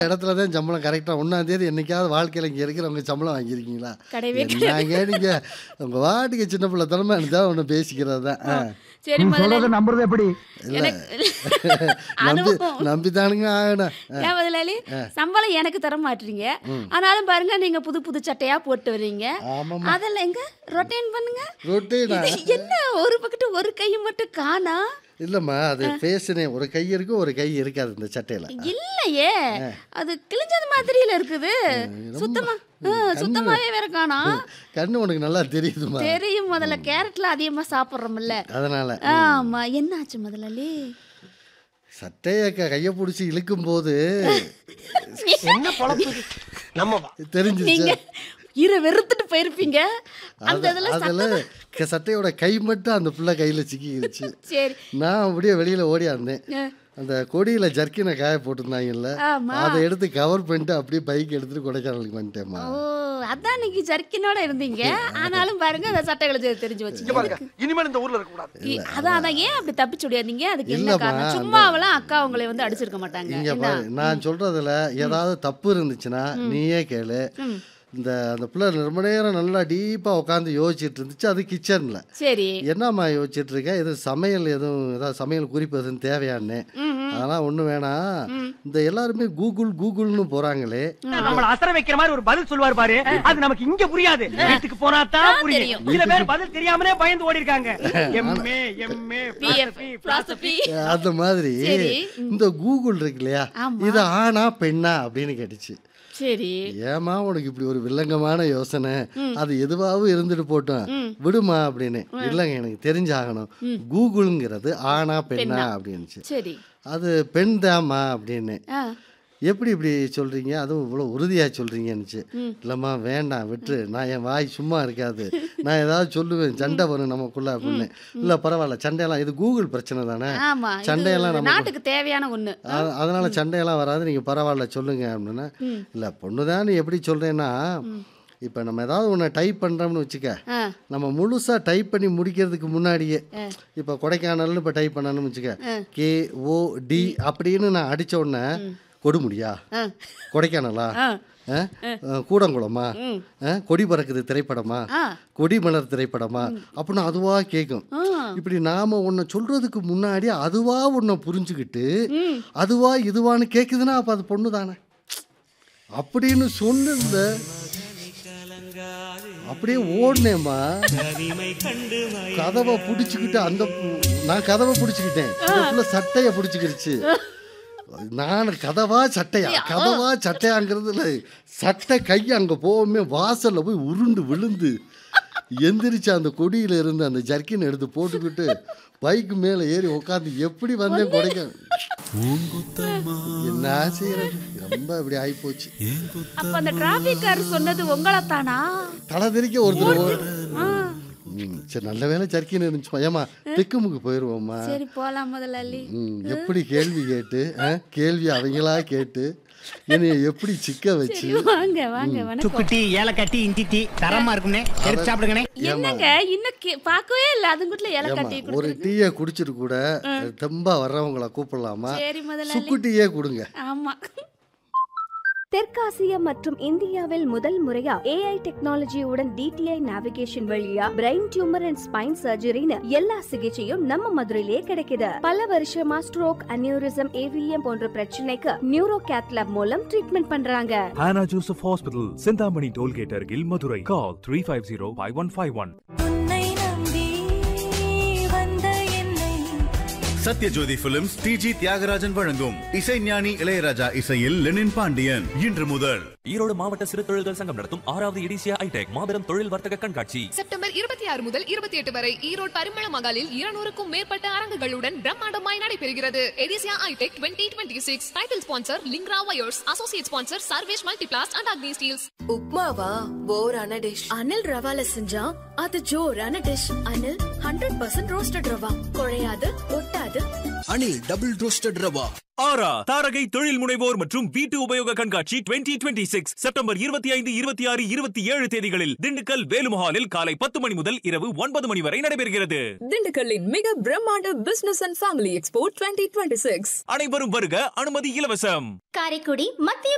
இடத்துல தான் சம்பளம் கரெக்டாக ஒன்றாம் தேதி என்னைக்காவது வாழ்க்கையில் இங்கே இருக்கிறவங்க சம்பளம் வாங்கியிருக்கீங்களா கிடையவே என்ன கேட்டீங்க உங்கள் வாட்டுக்கு சின்ன பிள்ளை தலைமை இருந்தால் ஒன்று பேசிக்கிறது தான் ஆ. சரி நீ முதல்ல சொல்றத நம்புறது எப்படி எனக்கு நம்பி அனுபவம் நம்பித்தானுங்க ஆகணும் ஏன் முதலாளி சம்பளம் எனக்கு தர மாட்டீங்க ஆனாலும் பாருங்க நீங்க புது புது சட்டையா போட்டு வர்றீங்க ஆமாம்மா அதெல்லாம் எங்க ரொட்டேன் பண்ணுங்க ரொட்டீனா இது என்ன ஒரு பக்கத்து ஒரு கை மட்டும் காணா இல்லைம்மா அது பேசுனேன் ஒரு கை இருக்கும் ஒரு கை இருக்காது இந்த சட்டையில் இல்லையே அது கிழிஞ்சது மாதிரியில இருக்குது சுத்தமா ஆ, சுத்தமாவே வேற காணா கண்ணு உனக்கு நல்லா தெரியுதுமா தெரியும் முதல்ல கேரட்ல அதிகமா சாப்பிட்றோம்ல அதனால் ஆமா என்னாச்சு முதலாளி சட்டையை க கையை பிடிச்சி இழுக்கும்போது என்ன பொழப்பு நம்ம தெரிஞ்சிருச்சு நீங்க இர வெறுத்துட்டு போயிருப்பீங்க அந்த அது இதுல அதில் க- சட்டையோட கை மட்டும் அந்த பிள்ளை கையில் சிக்கிக்கிடுச்சு சரி நான் அப்படியே வெளியில் ஓடியாந்தேன் ஆ. அந்த கொடியில் ஜர்க்கினை காய போட்டிருந்தாங்கல்ல ஆமா அதை எடுத்து கவர் பண்ணிட்டு அப்படியே பைக் எடுத்துட்டு கொடைக்கானலுக்கு வந்துட்டேம்மா ஓ அதான் நீங்க ஜர்க்கினோட இருந்தீங்க ஆனாலும் பாருங்க அந்த சட்டைகளை தெ- தெரிஞ்சு இங்க வச்சுங்க பாருங்க இனிமேல் இந்த ஊர்ல இருக்க கூடாது இ- அதான் அதான் ஏன் அப்படி தப்பிச்சு ஓடியாதீங்க அதுக்கு என்ன இல்லம்மா, காரணம் சும்மாவெல்லாம் அக்கா உங்களை வந்து அடிச்சிருக்க மாட்டாங்க இங்கே என்ன? பாரு நான் சொல்கிறதுல ஏதாவது தப்பு இருந்துச்சுன்னா நீயே கேளு ம். இந்த அந்த பிள்ளை ரொம்ப நேரம் நல்லா டீப்பாக உட்காந்து யோசிச்சுட்டு இருந்துச்சு அது கிச்சனில் சரி என்னம்மா யோசிச்சுட்டு இருக்க இது சமையல் எதுவும் ஏதாவது சமையல் குறிப்பு எதுவும் தேவையான்னு ம், ம். அதெல்லாம் ஒன்றும் வேணாம் இந்த எல்லாருமே கூகுள் கூகுள்னு போகிறாங்களே நம்மள அசர வைக்கிற மாதிரி ஒரு பதில் சொல்லுவார் பாரு அது நமக்கு இங்க புரியாது வீட்டுக்கு போனா தான் புரியும் தெரியும். சில பேர் பதில் தெரியாமலே பயந்து ஓடி இருக்காங்க எம்ஏ எம்ஏ PF, philosophy. அந்த மாதிரி சரி. இந்த கூகுள் இருக்கு இல்லையா ஆமா. இது ஆனா பெண்ணா அப்படின்னு கேட்டுச்சு சரி ஏமா உனக்கு இப்படி ஒரு வில்லங்கமான யோசனை அது எதுவாகவும் இருந்துட்டு போட்டோம் விடுமா அப்படின்னு இல்லைங்க எனக்கு தெரிஞ்சாகணும் கூகுள்ங்கிறது ஆனா பெண்ணா அப்படின்னுச்சு சரி அது பெண் தாம்மா அப்படின்னு ஆ எப்படி இப்படி சொல்றீங்க அதுவும் இவ்வளோ உறுதியாக சொல்றீங்கன்னுச்சு இல்லைம்மா வேண்டாம் விட்டு நான் என் வாய் சும்மா இருக்காது நான் ஏதாவது சொல்லுவேன் சண்டை வரும் நமக்குள்ள அப்படின்னு இல்லை பரவாயில்ல சண்டையெல்லாம் இது கூகுள் பிரச்சனை தானே ஆமா இது சண்டையெல்லாம் நம்ம நாட்டுக்கு தேவையான ஒண்ணு அ- அதனால சண்டையெல்லாம் வராது நீங்கள் பரவாயில்ல சொல்லுங்க அப்படின்னா இல்லை பொண்ணு தான் நீ எப்படி சொல்கிறேன்னா இப்போ நம்ம ஏதாவது ஒன்று டைப் பண்ணுறோம்னு வச்சுக்க ஆ நம்ம முழுசாக டைப் பண்ணி முடிக்கிறதுக்கு முன்னாடியே இப்போ கொடைக்கானல்னு இப்போ டைப் பண்ணணும்னு வச்சுக்க கே ஓ டி அப்படின்னு நான் அடிச்ச உடனே கொடுமுடியா ஆ. கொடைக்கானலா ஆ ஆ? அஹ், கூடங்குளமா ஆ? கொடி பறக்குது திரைப்படமா ஆ கொடி மலர் திரைப்படமா அப்படின்னு அதுவா கேட்கும் ஆ. இப்படி நாம ஒன்றை சொல்றதுக்கு முன்னாடி அதுவா ஒன்றை புரிஞ்சுக்கிட்டு அதுவா இதுவான்னு கேட்குதுன்னா அப்போ அது பொண்ணு தானே அப்படின்னு சொன்னிருந்த அப்படியே ஓடினேம்மா கதவை பிடிச்சிக்கிட்டு அந்த பு- நான் கதவை பிடிச்சிக்கிட்டேன் இதுக்குள்ள சட்டையை பிடிச்சிக்கிருச்சு நான் கதவா சட்டையா கதவா சட்டையாங்கிறதுல சட்டை கை அங்கே போகவே வாசல்ல போய் உருண்டு விழுந்து எந்திரிச்சு அந்த கொடியில இருந்து அந்த ஜர்க்கின் எடுத்து போட்டுக்கிட்டு பைக்கு மேலே ஏறி உட்காந்து எப்படி வந்தேன் கொடைக்க என்ன செய்யறது ரொம்ப இப்படி ஆகிப்போச்சு அப்ப அந்த டிராபிக் கார் சொன்னது உங்களை தானா தலை தெறிக்க ஒருத்தர் ஓ- ஆ ம், சரி நல்ல வேலை ஜர்க்கின் இருந்துச்சுமா ஏமா திக்குமுக்கு போயிடுவோம்மா சரி போலாம் முதலாளி ம், எப்படி கேள்வி கேட்டு ஆ, கேள்வி அவங்களா கேட்டு என்னைய எப்படி சிக்க வச்சு சரி வாங்க வாங்க வணக்கம் சுக்குட்டி ஏலக்காட்டி இஞ்சி டீ தரமா இருக்கும்னே எடுத்து சாப்பிடுங்கண்ணே என்னங்க இன்னும் கே- பார்க்கவே இல்ல அதுக்குள்ள இலை ஏம்மா, கட்டி ஒரு கொடுத்துருக்கு டீயை குடிச்சிட்டு கூட தெம்பா வர்றவங்கள கூப்பிடலாமா சரி முதலாளி சுக்கு டீயே கொடுங்க ஆமா தெற்காசியா மற்றும் இந்தியாவில் முதல் முறையா ஏஐ டெக்னாலஜியுடன் டிடிஐ நேவிகேஷன் வழியா பிரெயின் டியூமர் அண்ட் ஸ்பைன் சர்ஜரின்னு எல்லா சிகிச்சையும் நம்ம மதுரையிலேயே கிடைக்குது பல வருஷமா ஸ்ட்ரோக் அனியூரிசம் ஏவிஎம் போன்ற பிரச்சனைக்கு நியூரோ கேத்லாப் மூலம் ட்ரீட்மெண்ட் பண்றாங்க Hannah Joseph Hospital, Sindhamani Tollgate, Argil, Madurai. Call 350 5151. உன்னை நம்பி வந்த என்னை சத்யஜோதி பிலிம்ஸ் டிஜி தியாகராஜன் வழங்கும் இசைஞானி இளையராஜா இசையில் லெனின் பாண்டியன் இன்று முதல் ஈரோடு மாவட்ட சிறு தொழில்கள் சங்கம் நடத்தும் ஆறாவது இடிசியா ஐடெக் மாபெரும் தொழில் வர்த்தக கண்காட்சி செப்டம்பர் இருபத்தி ஆறு முதல் இருபத்தி எட்டு வரை ஈரோடு பரிமள மகாலில் இருநூறுக்கும் மேற்பட்ட அரங்குகளுடன் பிரம்மாண்டமாய் நடைபெறுகிறது எடிசியா ஐடெக் twenty twenty six title sponsor லிங்க்ரா wires associate sponsor Sarvesh multiplast and Agni steels உப்மாவா போரான டிஷ் அனில் ரவால செஞ்சா அது ஜோரான dish Anil hundred percent roasted rava குழையாது ஒட்டாது அனில் டபுள் ரோஸ்டட் ரவா ஆரா தாரகை தொழில் முனைவோர் மற்றும் வீட்டு உபயோக கண்காட்சி 2026 சிக்ஸ் செப்டம்பர் இருபத்தி ஐந்து இருபத்தி ஆறு இருபத்தி ஏழு தேதிகளில் திண்டுக்கல் வேலுமஹாலில் காலை பத்து மணி முதல் இரவு ஒன்பது மணி வரை நடைபெறுகிறது திண்டுக்கல்லின் மிக பிரம்மாண்ட business and family expo twenty twenty six அனைவரும் வருக அனுமதி இலவசம் காரைக்குடி மத்திய